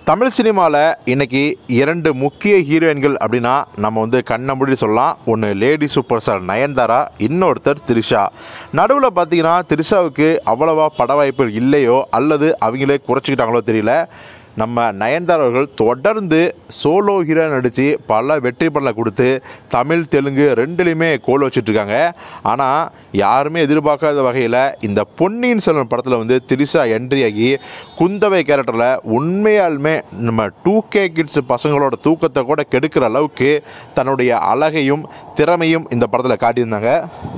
தமிழ் சினிமாவில் இன்னைக்கு இரண்டு முக்கிய ஹீரோயின்கள் அப்படின்னா நம்ம வந்து கண்ணை மூடி சொல்லலாம் ஒன்று லேடி சூப்பர் ஸ்டார் நயன்தாரா இன்னொருத்தர் திரிஷா நடுவில் பார்த்தீங்கன்னா திரிஷாவுக்கு அவ்வளவா பட வாய்ப்புகள் இல்லையோ அல்லது அவங்களே குறைச்சிக்கிட்டாங்களோ தெரியல நம்ம நயன்தாரா அவர்கள் தொடர்ந்து சோலோ ஹீரோ நடித்து பல வெற்றி படங்களை கொடுத்து தமிழ் தெலுங்கு ரெண்டுலேயுமே கோல் வச்சுட்ருக்காங்க ஆனால் யாருமே எதிர்பார்க்காத வகையில் இந்த பொன்னியின் செல்வன் படத்தில் வந்து திரிஷா என்ட்ரி ஆகி குந்தவை கேரக்டரில் உண்மையாலுமே நம்ம டூ கே கிட்ஸ் பசங்களோட தூக்கத்தை கூட கெடுக்கிற அளவுக்கு தன்னுடைய அழகையும் திறமையும் இந்த படத்தில் காட்டியிருந்தாங்க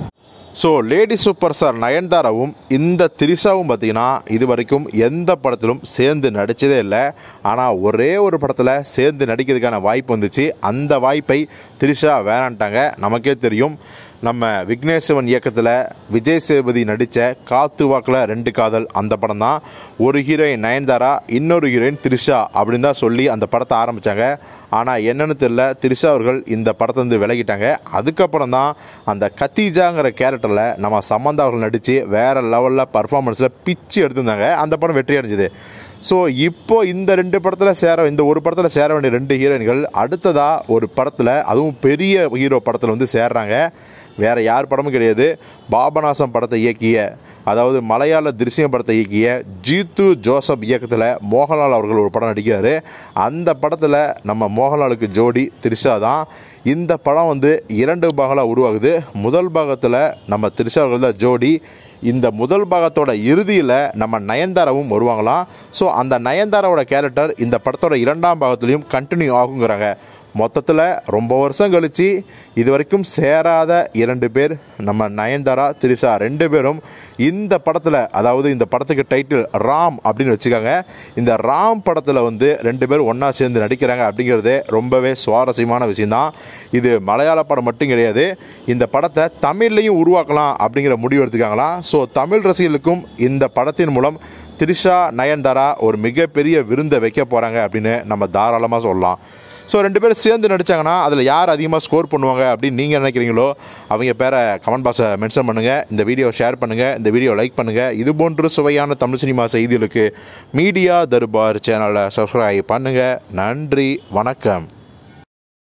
ஸோ லேடி சூப்பர் ஸ்டார் நயன்தாராவும் இந்த திரிஷாவும் பார்த்தீங்கன்னா இது வரைக்கும் எந்த படத்திலும் சேர்ந்து நடித்ததே இல்லை ஆனால் ஒரே ஒரு படத்தில் சேர்ந்து நடிக்கிறதுக்கான வாய்ப்பு வந்துச்சு அந்த வாய்ப்பை திரிஷா வேணான்ட்டாங்க நமக்கே தெரியும் நம்ம விக்னேஸ்வரன் இயக்கத்தில் விஜய் சேதுபதி நடித்த காத்து வாக்கில் ரெண்டு காதல் அந்த படம் தான் ஒரு ஹீரோயின் நயன்தாரா இன்னொரு ஹீரோயின் திரிஷா அப்படின்னு தான் சொல்லி அந்த படத்தை ஆரம்பித்தாங்க ஆனால் என்னன்னு தெரியல திரிஷா அவர்கள் இந்த படத்தை வந்து விலகிட்டாங்க அதுக்கப்புறம் தான் அந்த கத்தீஜாங்கிற கேரக்டரில் நம்ம சம்மந்தா அவர்கள் நடித்து வேறு லெவலில் பர்ஃபார்மன்ஸில் பிச்சு எடுத்திருந்தாங்க அந்த படம் வெற்றி அடைஞ்சுது ஸோ இப்போ இந்த ரெண்டு படத்தில் சேர இந்த ஒரு படத்தில் சேர வேண்டிய ரெண்டு ஹீரோயின்கள் அடுத்ததாக ஒரு படத்தில் அதுவும் பெரிய ஹீரோ படத்தில் வந்து சேர்றாங்க வேறு யார் படமும் கிடையாது பாபநாசம் படத்தை இயக்கிய அதாவது மலையாள திருசியம் படத்தை இயக்கிய ஜீத்து ஜோசப் இயக்கத்தில் மோகன்லால் அவர்கள் ஒரு படம் நடிக்கிறார் அந்த படத்தில் நம்ம மோகன்லாலுக்கு ஜோடி திரிஷா தான் இந்த படம் வந்து இரண்டு பாகங்களாக உருவாகுது முதல் பாகத்தில் நம்ம திரிஷா அவர்கள் தான் ஜோடி இந்த முதல் பாகத்தோட இறுதியில் நம்ம நயன்தாராவும் வருவாங்களாம் ஸோ அந்த நயன்தாராவோட கேரக்டர் இந்த படத்தோட இரண்டாம் பாகத்துலேயும் கண்டினியூ ஆகுங்கிறாங்க மொத்தத்தில் ரொம்ப வருஷம் கழித்து இது வரைக்கும் சேராத இரண்டு பேர் நம்ம நயன்தாரா திரிஷா ரெண்டு பேரும் இந்த படத்தில் அதாவது இந்த படத்துக்கு டைட்டில் ராம் அப்படின்னு வச்சுக்காங்க இந்த ராம் படத்தில் வந்து ரெண்டு பேரும் ஒன்றா சேர்ந்து நடிக்கிறாங்க அப்படிங்கிறதே ரொம்பவே சுவாரஸ்யமான விஷயந்தான் இது மலையாள படம் மட்டும் கிடையாது இந்த படத்தை தமிழ்லையும் உருவாக்கலாம் அப்படிங்கிற முடிவு எடுத்துக்காங்களாம் ஸோ தமிழ் ரசிகர்களுக்கும் இந்த படத்தின் மூலம் திரிஷா நயன்தாரா ஒரு மிகப்பெரிய விருந்தை வைக்க போகிறாங்க அப்படின்னு நம்ம தாராளமாக சொல்லலாம் ஸோ ரெண்டு பேரும் சேர்ந்து நடித்தாங்கன்னா அதில் யார் அதிகமாக ஸ்கோர் பண்ணுவாங்க அப்படின்னு நீங்கள் நினைக்கிறீங்களோ அவங்க பேரை கமெண்ட் பாக்ஸை மென்ஷன் பண்ணுங்கள் இந்த வீடியோ ஷேர் பண்ணுங்கள் இந்த வீடியோ லைக் பண்ணுங்கள் இது போன்று சுவையான தமிழ் சினிமா செய்திகளுக்கு மீடியா தர்பார் சேனலை சப்ஸ்கிரைப் பண்ணுங்கள் நன்றி வணக்கம்